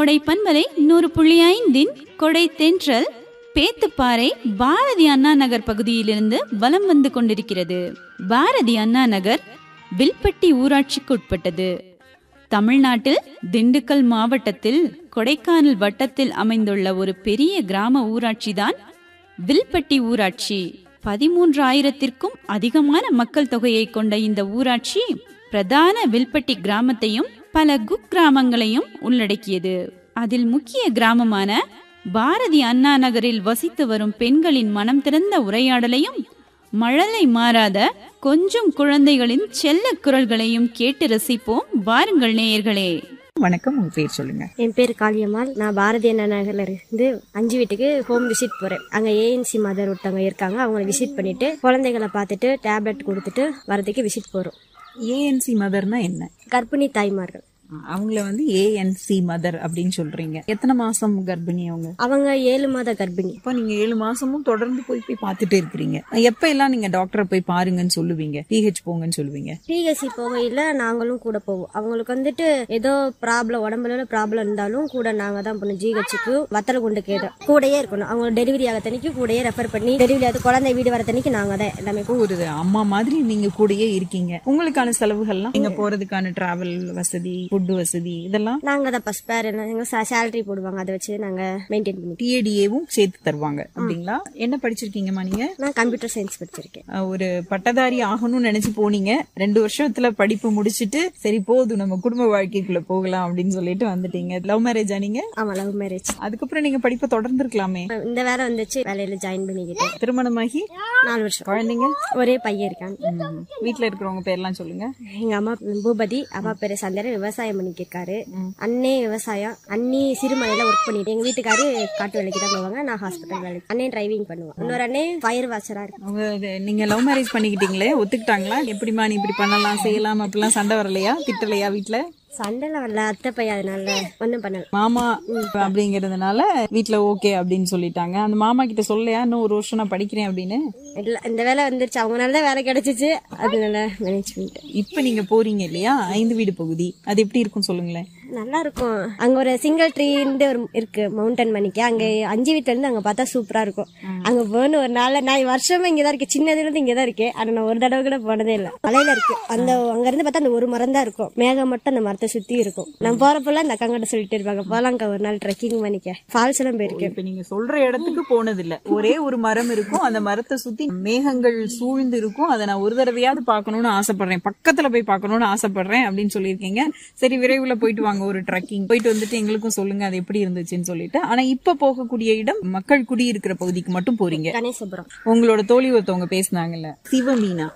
கோடை பன்மலை நூறு புள்ளி ஐந்தின் கொடை தென்றல் பேத்துப்பாறை பாரதி அண்ணா நகர் பகுதியிலிருந்து வலம் வந்து கொண்டிருக்கிறது பாரதி அண்ணா நகர் வில்பட்டி ஊராட்சிக்கு உட்பட்டது தமிழ்நாட்டில் திண்டுக்கல் மாவட்டத்தில் கொடைக்கானல் வட்டத்தில் அமைந்துள்ள ஒரு பெரிய கிராம ஊராட்சி தான் வில்பட்டி ஊராட்சி பதிமூன்றாயிரத்திற்கும் அதிகமான மக்கள் தொகையை கொண்ட இந்த ஊராட்சி பிரதான வில்பட்டி கிராமத்தையும் பல குக்கிராமங்களையும் உள்ளடக்கியது அதில் முக்கிய கிராமமான பாரதி அண்ணா நகரில் வசித்து வரும் பெண்களின் மனம் திறந்த உரையாடலையும் மழலை மாறாத கொஞ்சம் குழந்தைகளின் செல்ல குரல்களையும் கேட்டு ரசிப்போம் வாருங்கள் நேயர்களே வணக்கம் உங்க பேர் சொல்லுங்க என் பேர் காளியம்மாள் நான் பாரதிய அண்ணா நகர்ல இருந்து அஞ்சு வீட்டுக்கு ஹோம் விசிட் போறேன் அங்க ஏஎன்சி மதர் ஒருத்தவங்க இருக்காங்க அவங்கள விசிட் பண்ணிட்டு குழந்தைகளை பார்த்துட்டு டேப்லெட் கொடுத்துட்டு வரதுக்கு விசிட் போறோம் ஏஎன்சி மதர்னா என்ன கர்ப்பிணி தாய்மார்கள் அவங்கள வந்து ஏஎன்சி மதர் அப்படின்னு சொல்றீங்க எத்தனை மாசம் கர்ப்பிணி அவங்க அவங்க ஏழு மாத கர்ப்பிணி இப்போ நீங்க ஏழு மாசமும் தொடர்ந்து போய் போய் பார்த்துட்டே இருக்கிறீங்க எப்ப எல்லாம் நீங்க டாக்டரை போய் பாருங்கன்னு சொல்லுவீங்க பிஹெச் போங்கன்னு சொல்லுவீங்க பிஹெச்சி போகையில நாங்களும் கூட போவோம் அவங்களுக்கு வந்துட்டு ஏதோ ப்ராப்ளம் உடம்புல ப்ராப்ளம் இருந்தாலும் கூட நாங்க தான் பண்ணணும் ஜிஹெச்சுக்கு வத்தல குண்டு கேட்டோம் கூடயே இருக்கணும் அவங்க டெலிவரி ஆக தனிக்கு கூடயே ரெஃபர் பண்ணி டெலிவரி ஆகுது குழந்தை வீடு வர தனிக்கு நாங்க தான் எல்லாமே இப்போ ஒரு அம்மா மாதிரி நீங்க கூடயே இருக்கீங்க உங்களுக்கான செலவுகள்லாம் நீங்க போறதுக்கான டிராவல் வசதி ஃபுட் வசதி இதெல்லாம் நாங்க தான் பஸ் பேர் எங்க சேலரி போடுவாங்க அதை வச்சு நாங்க மெயின்டைன் பண்ணி டிஏடிஏவும் சேர்த்து தருவாங்க அப்படிங்களா என்ன படிச்சிருக்கீங்கம்மா நீங்க நான் கம்ப்யூட்டர் சயின்ஸ் படிச்சிருக்கேன் அஹ் ஒரு பட்டதாரி ஆகணும்னு நினைச்சு போனீங்க ரெண்டு வருஷத்துல படிப்பு முடிச்சிட்டு சரி போதும் நம்ம குடும்ப வாழ்க்கைக்குள்ள போகலாம் அப்படின்னு சொல்லிட்டு வந்துட்டீங்க லவ் மேரேஜா நீங்க ஆமா லவ் மேரேஜ் அதுக்கப்புறம் நீங்க படிப்பை தொடர்ந்துருக்கலாமே இந்த வேலை வந்துச்சு வேலையில ஜாயின் பண்ணிக்கிட்டேன் திருமணமாகி நாலு வருஷம் குழந்தைங்க ஒரே பையன் இருக்கான் ம். வீட்ல இருக்கிறவங்க பேர்லாம் சொல்லுங்க எங்க அம்மா பூபதி அப்பா பேரு சந்திரன் விவசாயம் பண்ணிட்டு இருக்காரு அண்ணே விவசாயம் அண்ணி சிறுமலையில ஒர்க் பண்ணிட்டு எங்க வீட்டுக்காரு காட்டு வேலைக்கு தான் போவாங்க நான் ஹாஸ்பிட்டல் வேலைக்கு அண்ணே டிரைவிங் பண்ணுவான் இன்னொரு அண்ணே ஃபயர் வாட்சரா இருக்கு அவங்க இது- நீங்க லவ் மேரேஜ் பண்ணிக்கிட்டீங்களே ஒத்துக்கிட்டாங்களா எப்படிமா நீ இப்படி பண்ணலாம் செய்யலாம் அப்படிலாம் சண்டை வரலையா திட்டலையா வீட்ல சண்டைல வரல அத்தை பையன் அதனால ஒண்ணும் பண்ணல மாமா அப்படிங்கறதுனால வீட்ல ஓகே அப்படின்னு சொல்லிட்டாங்க அந்த மாமா கிட்ட சொல்லலையா இன்னும் ஒரு வருஷம் நான் படிக்கிறேன் அப்படின்னு இல்ல இந்த வேலை வந்துருச்சு அவங்கனால தான் வேலை கிடைச்சிச்சு அதனால மேனேஜ் பண்ணிட்டேன் இப்ப நீங்க போறீங்க இல்லையா ஐந்து வீடு பகுதி அது எப்படி இருக்கும் சொல்லுங்களேன் நல்லா இருக்கும் அங்க ஒரு சிங்கிள் ட்ரீன்னு ஒரு இருக்கு மவுண்டன் மணிக்கு அங்க அஞ்சு வீட்டுல இருந்து அங்க பார்த்தா சூப்பரா இருக்கும் அங்க போகணும் ஒரு நாள் நான் வருஷமா இங்கதான் இருக்கேன் சின்னதுல இருந்து இங்கதான் இருக்கேன் ஆனா நான் ஒரு தடவை கூட போனதே இல்ல மலையில இருக்கு அந்த அங்க இருந்து பார்த்தா அந்த ஒரு மரம் தான் இருக்கும் மேகம் மட்டும் அந்த மரத்தை சுத்தி இருக்கும் நான் போறப்பெல்லாம் அந்த அக்காங்கிட்ட சொல்லிட்டு இருப்பாங்க போலாங்க ஒரு நாள் ட்ரெக்கிங் பண்ணிக்க ஃபால்ஸ் எல்லாம் போயிருக்கேன் இப்ப நீங்க சொல்ற இடத்துக்கு போனது இல்ல ஒரே ஒரு மரம் இருக்கும் அந்த மரத்தை சுத்தி மேகங்கள் சூழ்ந்து இருக்கும் அதை நான் ஒரு தடவையாவது பார்க்கணும்னு ஆசைப்படுறேன் பக்கத்துல போய் பார்க்கணும்னு ஆசைப்படுறேன் அப்படின்னு சொல்லியிருக்கீங்க சரி விரைவில் போயிட்டு வாங்க ஒரு ட்ரக்கிங் போயிட்டு வந்துட்டு எங்களுக்கும் சொல்லுங்க அது எப்படி இருந்துச்சுன்னு சொல்லிட்டு ஆனா இப்ப போகக்கூடிய இடம் மக்கள் குடியிருக்கிற பகுதிக்கு மட்டும் போறீங்க கணேசபுரம் உங்களோட தோழி ஒருத்தவங்க பேசினாங்கல்ல சிவமீனா